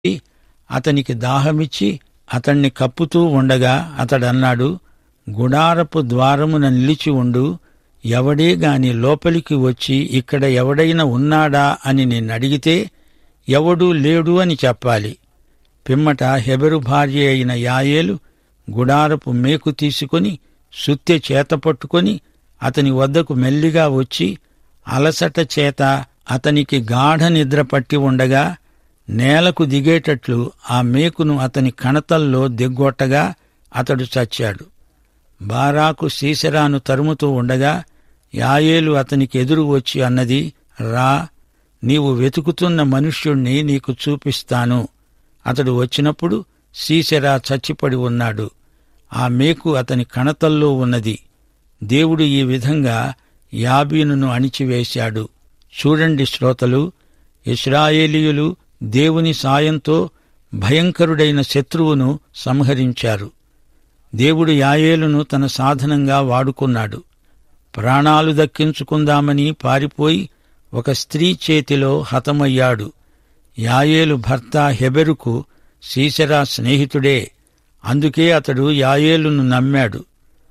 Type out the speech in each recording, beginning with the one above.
అతనికి దాహమిచ్చి అతణ్ణి కప్పుతూ ఉండగా అతడన్నాడు గుడారపు ద్వారమున నిలిచి ఉండు ఎవడే గాని లోపలికి వచ్చి ఇక్కడ ఎవడైనా ఉన్నాడా అని నిన్నడిగితే ఎవడూ లేడు అని చెప్పాలి పిమ్మట హెబెరు భార్య అయిన యాయేలు గుడారపు మేకు తీసుకొని సుత్తె చేత పట్టుకొని అతని వద్దకు మెల్లిగా వచ్చి అలసట చేత అతనికి గాఢ నిద్ర పట్టి ఉండగా నేలకు దిగేటట్లు ఆ మేకును అతని కణతల్లో దిగ్గొట్టగా అతడు చచ్చాడు బారాకు సీసెరాను తరుముతూ ఉండగా యాయేలు అతనికి ఎదురు వచ్చి అన్నది రా నీవు వెతుకుతున్న మనుష్యుణ్ణి నీకు చూపిస్తాను అతడు వచ్చినప్పుడు సీసెరా చచ్చిపడి ఉన్నాడు ఆ మేకు అతని కణతల్లో ఉన్నది దేవుడు ఈ విధంగా యాబీనును అణిచివేశాడు చూడండి శ్రోతలు ఇస్రాయేలీయులు దేవుని సాయంతో భయంకరుడైన శత్రువును సంహరించారు దేవుడు యాయేలును తన సాధనంగా వాడుకున్నాడు ప్రాణాలు దక్కించుకుందామని పారిపోయి ఒక స్త్రీ చేతిలో హతమయ్యాడు యాయేలు భర్త హెబెరుకు సీసెరా స్నేహితుడే అందుకే అతడు యాయేలును నమ్మాడు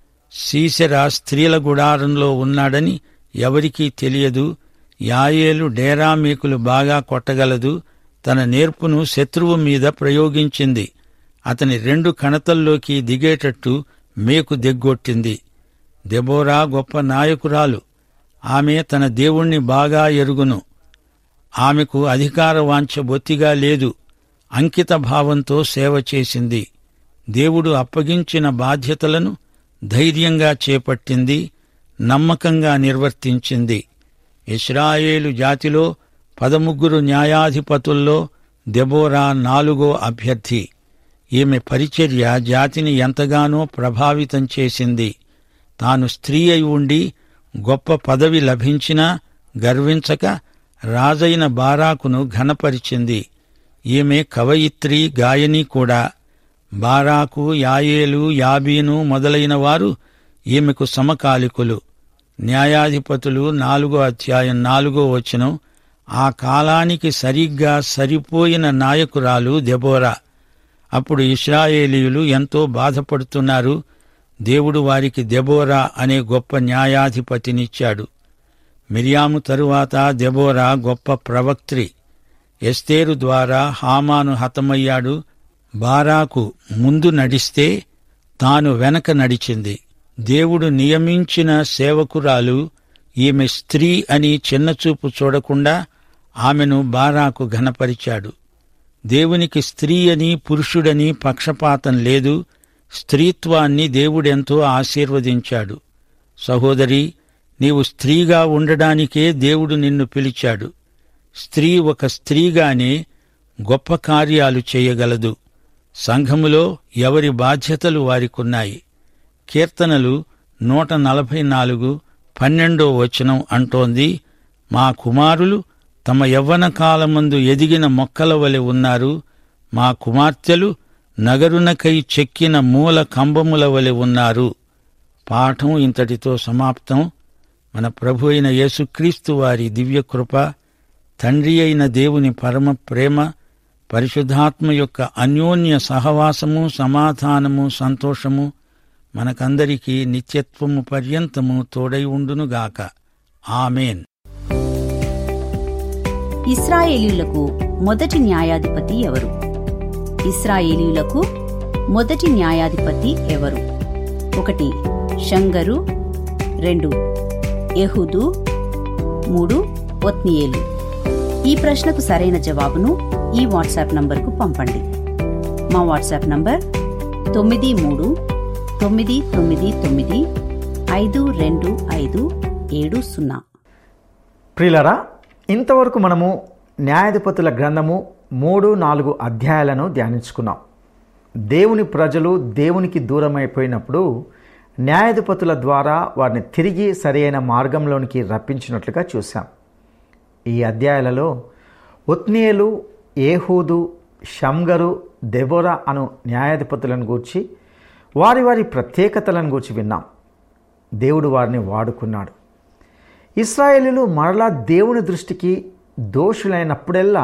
సీసెరా స్త్రీల గుడారంలో ఉన్నాడని ఎవరికీ తెలియదు యాయేలు డేరా మేకులు బాగా కొట్టగలదు తన నేర్పును శత్రువు మీద ప్రయోగించింది అతని రెండు కణతల్లోకి దిగేటట్టు మేకు దిగ్గొట్టింది దెబోరా గొప్ప నాయకురాలు ఆమె తన దేవుణ్ణి బాగా ఎరుగును ఆమెకు అధికార వాంఛ బొత్తిగా లేదు అంకిత భావంతో సేవ చేసింది దేవుడు అప్పగించిన బాధ్యతలను ధైర్యంగా చేపట్టింది నమ్మకంగా నిర్వర్తించింది ఇస్రాయేలు జాతిలో పదముగ్గురు న్యాయాధిపతుల్లో దెబోరా నాలుగో అభ్యర్థి ఈమె పరిచర్య జాతిని ఎంతగానో ప్రభావితం చేసింది తాను స్త్రీ అయి ఉండి గొప్ప పదవి లభించినా గర్వించక రాజైన బారాకును ఘనపరిచింది ఈమె కవయిత్రి గాయని కూడా బారాకు యాయేలు యాబీను మొదలైన వారు ఈమెకు సమకాలికులు న్యాయాధిపతులు నాలుగో అధ్యాయం నాలుగో వచనం ఆ కాలానికి సరిగ్గా సరిపోయిన నాయకురాలు దెబోరా అప్పుడు ఇస్రాయేలీయులు ఎంతో బాధపడుతున్నారు దేవుడు వారికి దెబోరా అనే గొప్ప న్యాయాధిపతినిచ్చాడు మిరియాము తరువాత దెబోరా గొప్ప ప్రవక్త్రి ఎస్తేరు ద్వారా హామాను హతమయ్యాడు బారాకు ముందు నడిస్తే తాను వెనక నడిచింది దేవుడు నియమించిన సేవకురాలు ఈమె స్త్రీ అని చిన్నచూపు చూడకుండా ఆమెను బారాకు ఘనపరిచాడు దేవునికి స్త్రీ అని పురుషుడని పక్షపాతం లేదు స్త్రీత్వాన్ని దేవుడెంతో ఆశీర్వదించాడు సహోదరి నీవు స్త్రీగా ఉండడానికే దేవుడు నిన్ను పిలిచాడు స్త్రీ ఒక స్త్రీగానే గొప్ప కార్యాలు చేయగలదు సంఘములో ఎవరి బాధ్యతలు వారికున్నాయి కీర్తనలు నూట నలభై నాలుగు పన్నెండో వచనం అంటోంది మా కుమారులు తమ యవ్వన కాలమందు ఎదిగిన మొక్కల వలె ఉన్నారు మా కుమార్తెలు నగరునకై చెక్కిన మూల కంబముల వలె ఉన్నారు పాఠం ఇంతటితో సమాప్తం మన ప్రభు అయిన యేసుక్రీస్తు వారి దివ్యకృప తండ్రి అయిన దేవుని పరమ ప్రేమ పరిశుద్ధాత్మ యొక్క అన్యోన్య సహవాసము సమాధానము సంతోషము మనకందరికీ నిత్యత్వము పర్యంతము తోడై ఉండునుగాక ఆమెన్ ఇస్రాయేలీయులకు మొదటి న్యాయాధిపతి ఎవరు ఇస్రాయేలీయులకు మొదటి న్యాయాధిపతి ఎవరు ఒకటి షంగరు రెండు యెహూదు మూడు ఒత్నియేలు ఈ ప్రశ్నకు సరైన జవాబును ఈ వాట్సాప్ నంబర్కు పంపండి మా వాట్సాప్ నంబర్ తొమ్మిది మూడు తొమ్మిది తొమ్మిది తొమ్మిది ఐదు రెండు ఐదు ఏడు సున్నా ప్రియులరా ఇంతవరకు మనము న్యాయాధిపతుల గ్రంథము మూడు నాలుగు అధ్యాయాలను ధ్యానించుకున్నాం దేవుని ప్రజలు దేవునికి దూరమైపోయినప్పుడు న్యాయాధిపతుల ద్వారా వారిని తిరిగి సరియైన మార్గంలోనికి రప్పించినట్లుగా చూశాం ఈ అధ్యాయాలలో ఒత్నియలు ఏహూదు షంగరు దెబోరా అను న్యాయాధిపతులను గూర్చి వారి వారి ప్రత్యేకతలను గూర్చి విన్నాం దేవుడు వారిని వాడుకున్నాడు ఇస్రాయేలీలు మరలా దేవుని దృష్టికి దోషులైనప్పుడెల్లా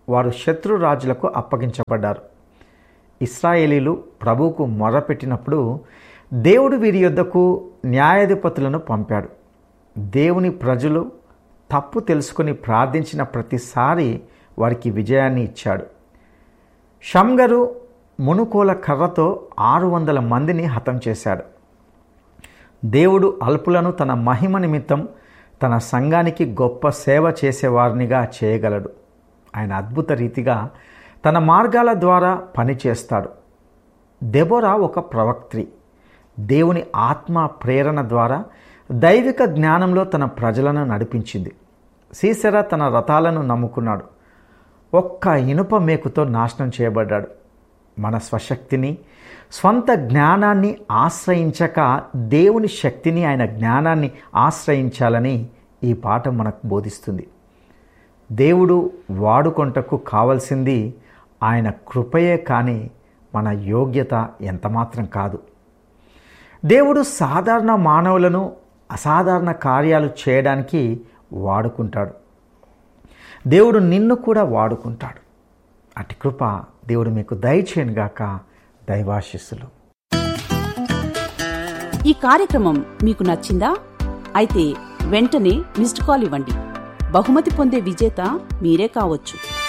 వారు శత్రు రాజులకు అప్పగించబడ్డారు ఇస్రాయేలీలు ప్రభువుకు మొరపెట్టినప్పుడు దేవుడు వీరి యొద్దకు న్యాయాధిపతులను పంపాడు దేవుని ప్రజలు తప్పు తెలుసుకొని ప్రార్థించిన ప్రతిసారి వారికి విజయాన్ని ఇచ్చాడు షంగరు మునుకోల కర్రతో ఆరు వందల మందిని హతం చేశాడు దేవుడు అల్పులను తన మహిమ నిమిత్తం తన సంఘానికి గొప్ప సేవ చేసేవారినిగా చేయగలడు ఆయన అద్భుత రీతిగా తన మార్గాల ద్వారా పనిచేస్తాడు దెబోరా ఒక ప్రవక్త్రి దేవుని ఆత్మ ప్రేరణ ద్వారా దైవిక జ్ఞానంలో తన ప్రజలను నడిపించింది సీసెరా తన రథాలను నమ్ముకున్నాడు ఒక్క ఇనుప మేకుతో నాశనం చేయబడ్డాడు మన స్వశక్తిని స్వంత జ్ఞానాన్ని ఆశ్రయించక దేవుని శక్తిని ఆయన జ్ఞానాన్ని ఆశ్రయించాలని ఈ పాఠం మనకు బోధిస్తుంది దేవుడు వాడుకొంటకు కావలసింది ఆయన కృపయే కానీ మన యోగ్యత ఎంతమాత్రం కాదు దేవుడు సాధారణ మానవులను అసాధారణ కార్యాలు చేయడానికి వాడుకుంటాడు దేవుడు నిన్ను కూడా వాడుకుంటాడు అటు కృప దేవుడు మీకు దయచేయనుగాక దైవాశిస్సులు ఈ కార్యక్రమం మీకు నచ్చిందా అయితే వెంటనే మిస్డ్ కాల్ ఇవ్వండి బహుమతి పొందే విజేత మీరే కావచ్చు